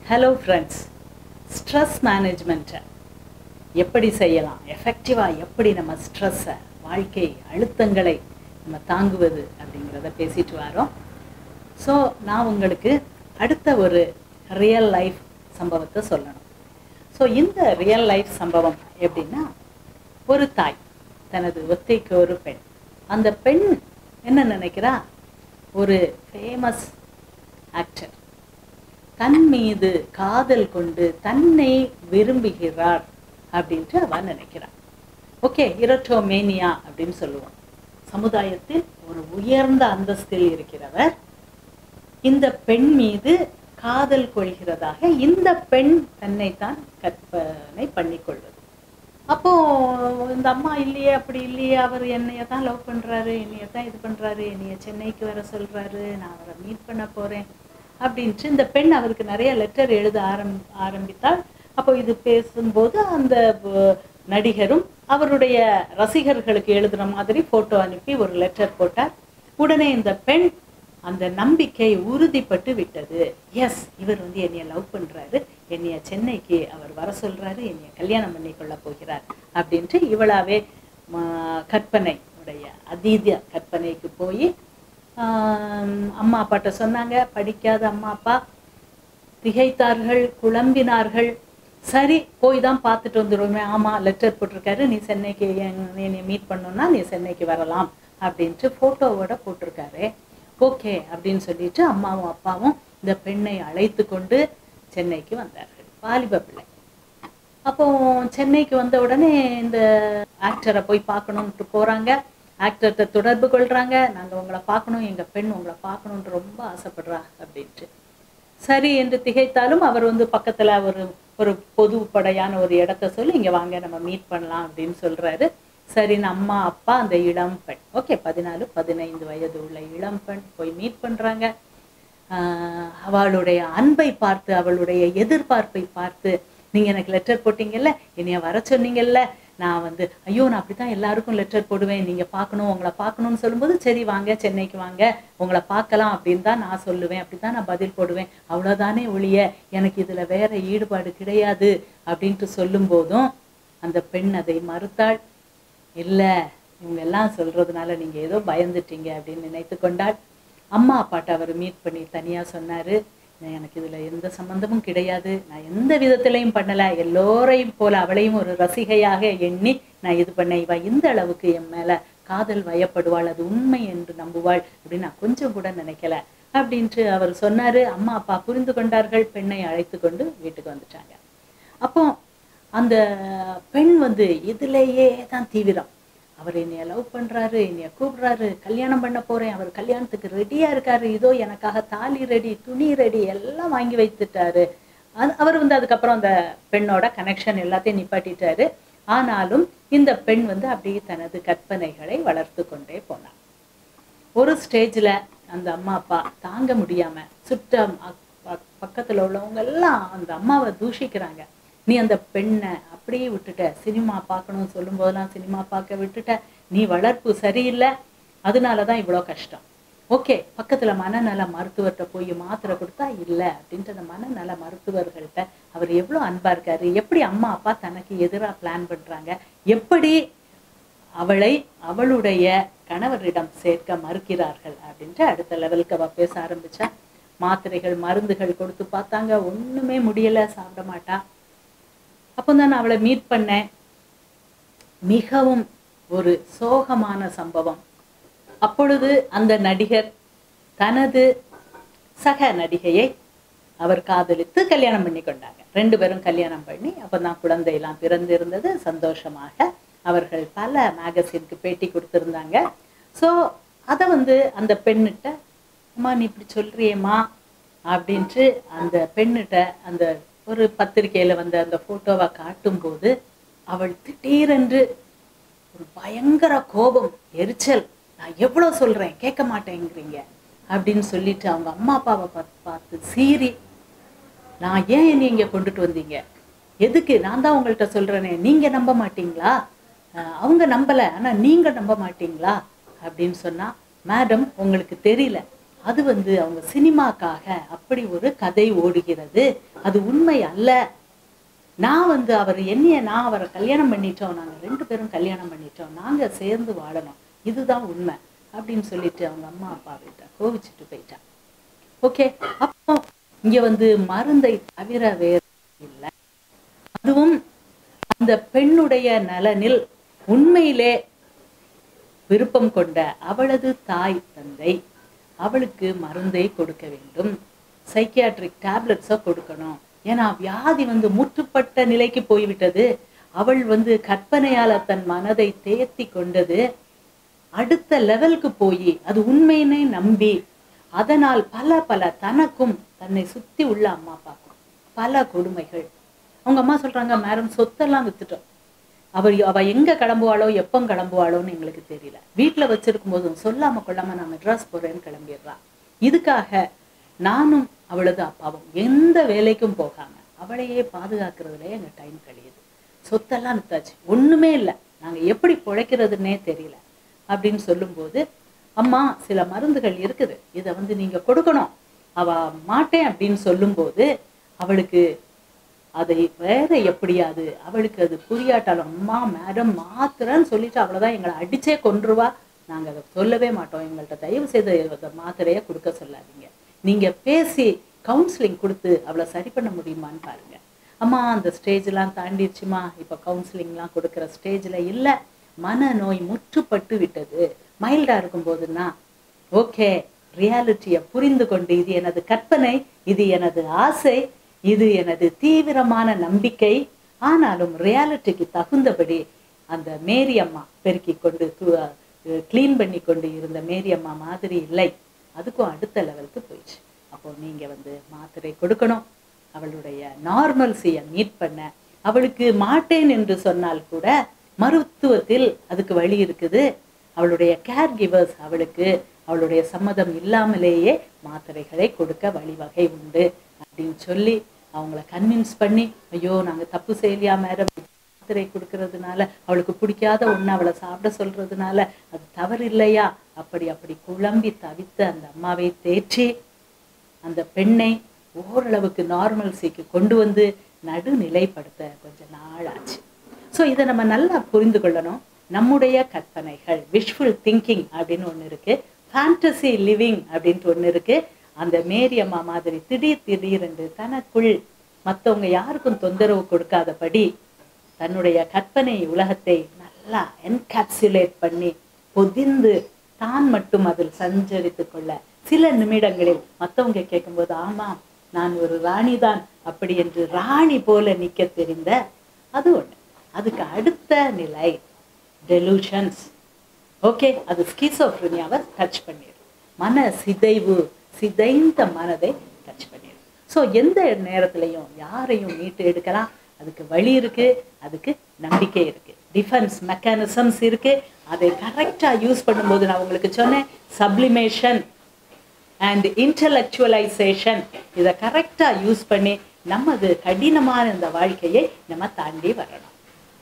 hello friends stress மேனேஜ்மெண்ட்டை எப்படி செய்யலாம் எஃபெக்டிவாக எப்படி நம்ம ஸ்ட்ரெஸ்ஸை வாழ்க்கை அழுத்தங்களை நம்ம தாங்குவது அப்படிங்கிறத பேசிட்டு வரோம் ஸோ நான் உங்களுக்கு அடுத்த ஒரு ரியல் லைஃப் சம்பவத்தை சொல்லணும் ஸோ இந்த ரியல் லைஃப் சம்பவம் எப்படின்னா ஒரு தாய் தனது ஒத்தைக்கு ஒரு பெண் அந்த பெண் என்ன நினைக்கிறா ஒரு ஃபேமஸ் ஆக்டர் தன் மீது காதல் கொண்டு தன்னை விரும்புகிறார் அப்படின்ட்டு அவ நினைக்கிறார் ஓகே இரட்டோமேனியா அப்படின்னு சொல்லுவோம் சமுதாயத்தில் ஒரு உயர்ந்த அந்தஸ்தில் இருக்கிறவர் இந்த பெண் மீது காதல் கொள்கிறதாக இந்த பெண் தன்னைத்தான் கற்பனை பண்ணிக்கொள்வது அப்போ இந்த அம்மா இல்லையே அப்படி இல்லையே அவர் என்னைய தான் லவ் பண்றாரு என்னைய தான் இது பண்றாரு என்னைய சென்னைக்கு வர சொல்றாரு நான் அவரை மீட் பண்ண போறேன் அப்படின்ட்டு இந்த பெண் அவருக்கு நிறைய லெட்டர் எழுத ஆரம் ஆரம்பித்தாள் அப்போ இது பேசும்போது அந்த வ- நடிகரும் அவருடைய ரசிகர்களுக்கு எழுதுற மாதிரி போட்டோ அனுப்பி ஒரு லெட்டர் போட்டார் உடனே இந்த பெண் அந்த நம்பிக்கை உறுதிப்பட்டு விட்டது எஸ் இவர் வந்து என்னைய லவ் பண்றாரு என்னைய சென்னைக்கு அவர் வர சொல்றாரு என்னைய கல்யாணம் பண்ணி கொள்ள போகிறார் அப்படின்ட்டு இவளாவே ம- கற்பனை உடைய அதீத கற்பனைக்கு போய் அம்மா அப்பாட்ட சொன்னாங்க படிக்காத அம்மா அப்பா திகைத்தார்கள் குழம்பினார்கள் சரி போய் தான் பார்த்துட்டு வந்துடுவோமே ஆமாம் லெட்டர் போட்டிருக்காரு நீ சென்னைக்கு என்- நீ மீட் பண்ணணும்னா நீ சென்னைக்கு வரலாம் அப்படின்ட்டு ஃபோட்டோவோட போட்டிருக்காரு ஓகே அப்படின்னு சொல்லிட்டு அம்மாவும் அப்பாவும் இந்த பெண்ணை அழைத்து கொண்டு சென்னைக்கு வந்தார்கள் வாலிப பிள்ளை அப்போ சென்னைக்கு வந்த உடனே இந்த ஆக்டரை போய் பார்க்கணுன்ட்டு போறாங்க ஆக்டர்கிட்ட தொடர்பு கொள்றாங்க நாங்க உங்களை பார்க்கணும் எங்க பெண் உங்களை பார்க்கணுன்ட்டு ரொம்ப ஆசைப்படுறா அப்படின்ட்டு சரி என்று திகைத்தாலும் அவர் வந்து பக்கத்துல ஒரு ஒரு பொதுப்படையான ஒரு இடத்த சொல்லி இங்க வாங்க நம்ம மீட் பண்ணலாம் அப்படின்னு சொல்றாரு சரின்னு அம்மா அப்பா அந்த இளம் பெண் ஓகே பதினாலு பதினைந்து வயது உள்ள இளம் பெண் போய் மீட் பண்றாங்க ஆஹ் அவளுடைய அன்பை பார்த்து அவளுடைய எதிர்பார்ப்பை பார்த்து நீங்க எனக்கு லெட்டர் போட்டீங்கல்ல என்னைய வர சொன்னீங்கல்ல நான் வந்து ஐயோ நான் அப்படித்தான் எல்லாருக்கும் லெட்டர் போடுவேன் நீங்க பார்க்கணும் உங்களை பார்க்கணும்னு சொல்லும்போது சரி வாங்க சென்னைக்கு வாங்க உங்களை பார்க்கலாம் அப்படின்னு தான் நான் சொல்லுவேன் அப்படித்தான் நான் பதில் போடுவேன் அவ்வளவுதானே ஒழிய எனக்கு இதுல வேற ஈடுபாடு கிடையாது அப்படின்ட்டு சொல்லும் போதும் அந்த பெண் அதை மறுத்தாள் இல்ல இவங்க எல்லாம் சொல்றதுனால நீங்க ஏதோ பயந்துட்டீங்க அப்படின்னு நினைத்து கொண்டாள் அம்மா அப்பாட்ட அவர் மீட் பண்ணி தனியா சொன்னாரு "நான் எனக்கு இதுல எந்த சம்பந்தமும் கிடையாது நான் எந்த விதத்திலையும் பண்ணல எல்லோரையும் போல அவளையும் ஒரு ரசிகையாக எண்ணி நான் இது பண்ணேன் இவ இந்த அளவுக்கு என் மேல காதல் வயப்படுவாள் அது உண்மை என்று நம்புவாள் அப்படின்னு நான் கொஞ்சம் கூட நினைக்கல அப்படின்ட்டு அவர் சொன்னாரு அம்மா அப்பா புரிந்து கொண்டார்கள் பெண்ணை அழைத்து கொண்டு வீட்டுக்கு வந்துட்டாங்க அப்போ அந்த பெண் வந்து இதுலேயே தான் தீவிரம் அவர் என்னைய லவ் பண்றாரு என்னைய கூப்பிடுறாரு கல்யாணம் பண்ண போறேன் அவர் கல்யாணத்துக்கு ரெடியா இருக்காரு இதோ எனக்காக தாலி ரெடி துணி ரெடி எல்லாம் வாங்கி வைத்துட்டாரு அது- அவர் வந்து அதுக்கப்புறம் அந்த பெண்ணோட கனெக்ஷன் எல்லாத்தையும் நிப்பாட்டிட்டாரு ஆனாலும் இந்த பெண் வந்து அப்படியே தனது கற்பனைகளை வளர்த்து கொண்டே போனார் ஒரு ஸ்டேஜில் அந்த அம்மா அப்பா தாங்க முடியாம சுற்றம் அக்- பக்- பக்கத்துல உள்ளவங்க எல்லாம் அந்த அம்மாவை தூஷிக்கிறாங்க நீ அந்த பெண்ணை அப்படியே விட்டுட்ட சினிமா பார்க்கணும்னு சொல்லும் போதெல்லாம் சினிமா பார்க்க விட்டுட்ட நீ வளர்ப்பு சரியில்லை அதனால தான் இவ்வளோ கஷ்டம் ஓகே பக்கத்துல மனநல மருத்துவர்கிட்ட போய் மாத்திரை கொடுத்தா இல்லை அப்படின்ட்டு அந்த மனநல மருத்துவர்கள்ட்ட அவர் எவ்வளோ அன்பா இருக்காரு எப்படி அம்மா அப்பா தனக்கு எதிராக பிளான் பண்றாங்க எப்படி அவளை அவளுடைய கணவரிடம் சேர்க்க மறுக்கிறார்கள் அப்படின்ட்டு அடுத்த லெவலுக்கு அவ பேச ஆரம்பிச்சா மாத்திரைகள் மருந்துகள் கொடுத்து பார்த்தாங்க ஒண்ணுமே முடியல சாப்பிட மாட்டா அப்போ தான் நான் அவளை மீட் பண்ணேன் மிகவும் ஒரு சோகமான சம்பவம் அப்பொழுது அந்த நடிகர் தனது சக நடிகையை அவர் காதலித்து கல்யாணம் பண்ணி கொண்டாங்க ரெண்டு பேரும் கல்யாணம் பண்ணி அப்பதான் குழந்தையெல்லாம் பிறந்திருந்தது சந்தோஷமாக அவர்கள் பல மேகசினுக்கு பேட்டி கொடுத்திருந்தாங்க ஸோ அதை வந்து அந்த பெண்ணிட்ட அம்மா நீ இப்படி சொல்றியேம்மா அப்படின்ட்டு அந்த பெண்ணிட்ட அந்த ஒரு பத்திரிக்கையில வந்த அந்த போட்டோவை காட்டும்போது அவள் திடீரென்று ஒரு பயங்கர கோபம் எரிச்சல் நான் எவ்வளவு சொல்றேன் கேட்க மாட்டேங்கிறீங்க அப்படின்னு சொல்லிட்டு அவங்க அம்மா அப்பாவை பார்த்து பார்த்து சீறி நான் ஏன் என்னை இங்க கொண்டுட்டு வந்தீங்க எதுக்கு நான் தான் உங்கள்கிட்ட சொல்றேனே நீங்க நம்ப மாட்டீங்களா அஹ் அவங்க நம்பல ஆனா நீங்க நம்ப மாட்டீங்களா அப்படின்னு சொன்னா மேடம் உங்களுக்கு தெரியல அது வந்து அவங்க சினிமாக்காக அப்படி ஒரு கதை ஓடுகிறது அது உண்மை அல்ல நான் வந்து அவர் என்னைய நான் அவரை கல்யாணம் பண்ணிட்டோம் நாங்க ரெண்டு பேரும் கல்யாணம் பண்ணிட்டோம் நாங்க சேர்ந்து வாழணும் இதுதான் உண்மை அப்படின்னு சொல்லிட்டு அவங்க அம்மா அப்பா கிட்ட கோவிச்சுட்டு போயிட்டா ஓகே அப்போ இங்க வந்து மருந்தை தவிர வேறு இல்லை அதுவும் அந்த பெண்ணுடைய நலனில் உண்மையிலே விருப்பம் கொண்ட அவளது தாய் தந்தை அவளுக்கு மருந்தை கொடுக்க வேண்டும் சைக்கியாட்ரிக் டேப்லெட்ஸை கொடுக்கணும் ஏன்னா வியாதி வந்து முற்றுப்பட்ட நிலைக்கு போய்விட்டது அவள் வந்து கற்பனையால தன் மனதை தேர்த்தி கொண்டது அடுத்த லெவலுக்கு போய் அது உண்மையினை நம்பி அதனால் பல பல தனக்கும் தன்னை சுத்தி உள்ள அம்மா அப்பாக்கும் பல கொடுமைகள் அவங்க அம்மா சொல்றாங்க மேடம் சொத்தெல்லாம் வித்துட்டோம் அவ அவ எங்க கிளம்புவாளோ எப்போ கிளம்புவாளோன்னு எங்களுக்கு தெரியல வீட்டுல வச்சிருக்கும் போதும் சொல்லாம கொள்ளாம நான் மெட்ராஸ் போறேன்னு கிளம்பிடுறா இதுக்காக நானும் அவளது அப்பாவும் எந்த வேலைக்கும் போகாம அவளையே பாதுகாக்கிறதுல எங்க டைம் கழியுது சொத்தெல்லாம் வித்தாச்சு ஒண்ணுமே இல்லை நாங்க எப்படி பிழைக்கிறதுன்னே தெரியல அப்படின்னு சொல்லும்போது அம்மா சில மருந்துகள் இருக்குது இதை வந்து நீங்க கொடுக்கணும் அவ மாட்டேன் அப்படின்னு சொல்லும்போது அவளுக்கு அதை வேற எப்படியாது அவளுக்கு அது புரியாட்டாலும் அம்மா மேடம் மாத்திரன்னு சொல்லிட்டு அவ்வளவுதான் எங்களை அடிச்சே கொன்றுவா நாங்க அதை சொல்லவே மாட்டோம் எங்கள்கிட்ட தயவு செய்து அந்த மாத்திரையை கொடுக்க சொல்லாதீங்க நீங்க பேசி கவுன்சிலிங் கொடுத்து அவளை சரி பண்ண முடியுமான்னு பாருங்க அம்மா அந்த ஸ்டேஜ்லாம் தாண்டிடுச்சுமா இப்போ கவுன்சிலிங்லாம் கொடுக்குற ஸ்டேஜில் இல்லை மனநோய் முற்றுப்பட்டு விட்டது மைல்டா இருக்கும் போதுன்னா ஓகே ரியாலிட்டியை புரிந்து கொண்டு இது எனது கற்பனை இது எனது ஆசை இது எனது தீவிரமான நம்பிக்கை ஆனாலும் ரியாலிட்டிக்கு தகுந்தபடி அந்த மேரி அம்மா பெருக்கி கொண்டு க்ளீன் பண்ணி கொண்டு இருந்த மேரி அம்மா மாதிரி இல்லை அதுக்கும் அடுத்த லெவலுக்கு போயிடுச்சு அப்போ நீங்க வந்து மாத்திரை கொடுக்கணும் அவளுடைய நார்மல்சியை மீட் பண்ண அவளுக்கு மாட்டேன் என்று சொன்னால் கூட மருத்துவத்தில் அதுக்கு வழி இருக்குது அவளுடைய கேர் கிவர்ஸ் அவளுக்கு அவளுடைய சம்மதம் இல்லாமலேயே மாத்திரைகளை கொடுக்க வழிவகை உண்டு அப்படின்னு சொல்லி அவங்கள கன்வின்ஸ் பண்ணி ஐயோ நாங்க தப்பு செய்யலையா மேடம் மாத்திரை கொடுக்கறதுனால அவளுக்கு பிடிக்காத ஒண்ணு அவளை சாப்பிட சொல்றதுனால அது தவறு இல்லையா அப்படி அப்படி குழம்பி தவித்த அந்த அம்மாவை தேற்றி அந்த பெண்ணை ஓரளவுக்கு நார்மல்சிக்கு கொண்டு வந்து நடுநிலைப்படுத்த கொஞ்ச நாள் ஆச்சு ஸோ இதை நம்ம நல்லா புரிந்து கொள்ளணும் நம்முடைய கற்பனைகள் விஷுவல் திங்கிங் அப்படின்னு ஒன்று இருக்கு ஃபேண்டசி லிவிங் அப்படின்ட்டு ஒன்று இருக்கு அந்த மேரி அம்மா மாதிரி திடீர் திடீரென்று தனக்குள் மற்றவங்க யாருக்கும் தொந்தரவு கொடுக்காதபடி தன்னுடைய கற்பனை உலகத்தை நல்லா என்கேப்சுலேட் பண்ணி பொதிந்து தான் மட்டும் அதில் சஞ்சரித்து கொள்ள சில நிமிடங்களில் மற்றவங்க கேட்கும்போது ஆமாம் நான் ஒரு ராணி தான் அப்படி என்று ராணி போல நிக்க தெரிந்த அது ஒண்ணு அதுக்கு அடுத்த நிலை டெலூஷன்ஸ் ஓகே அது ஸ்கீசோஃப்ரினியாவை டச் பண்ணிடும் மன சிதைவு சிதைந்த மனதை டச் பண்ணிடும் ஸோ எந்த நேரத்திலையும் யாரையும் மீட்டு எடுக்கலாம் அதுக்கு வழி இருக்கு அதுக்கு நம்பிக்கை இருக்கு டிஃபென்ஸ் மெக்கானிசம்ஸ் இருக்கு அதை கரெக்டாக யூஸ் பண்ணும்போது நான் உங்களுக்கு சொன்னேன் சப்ளிமேஷன் அண்ட் இன்டலெக்சுவலைசேஷன் இதை கரெக்டாக யூஸ் பண்ணி நமது கடினமான இந்த வாழ்க்கையை நம்ம தாண்டி வரணும்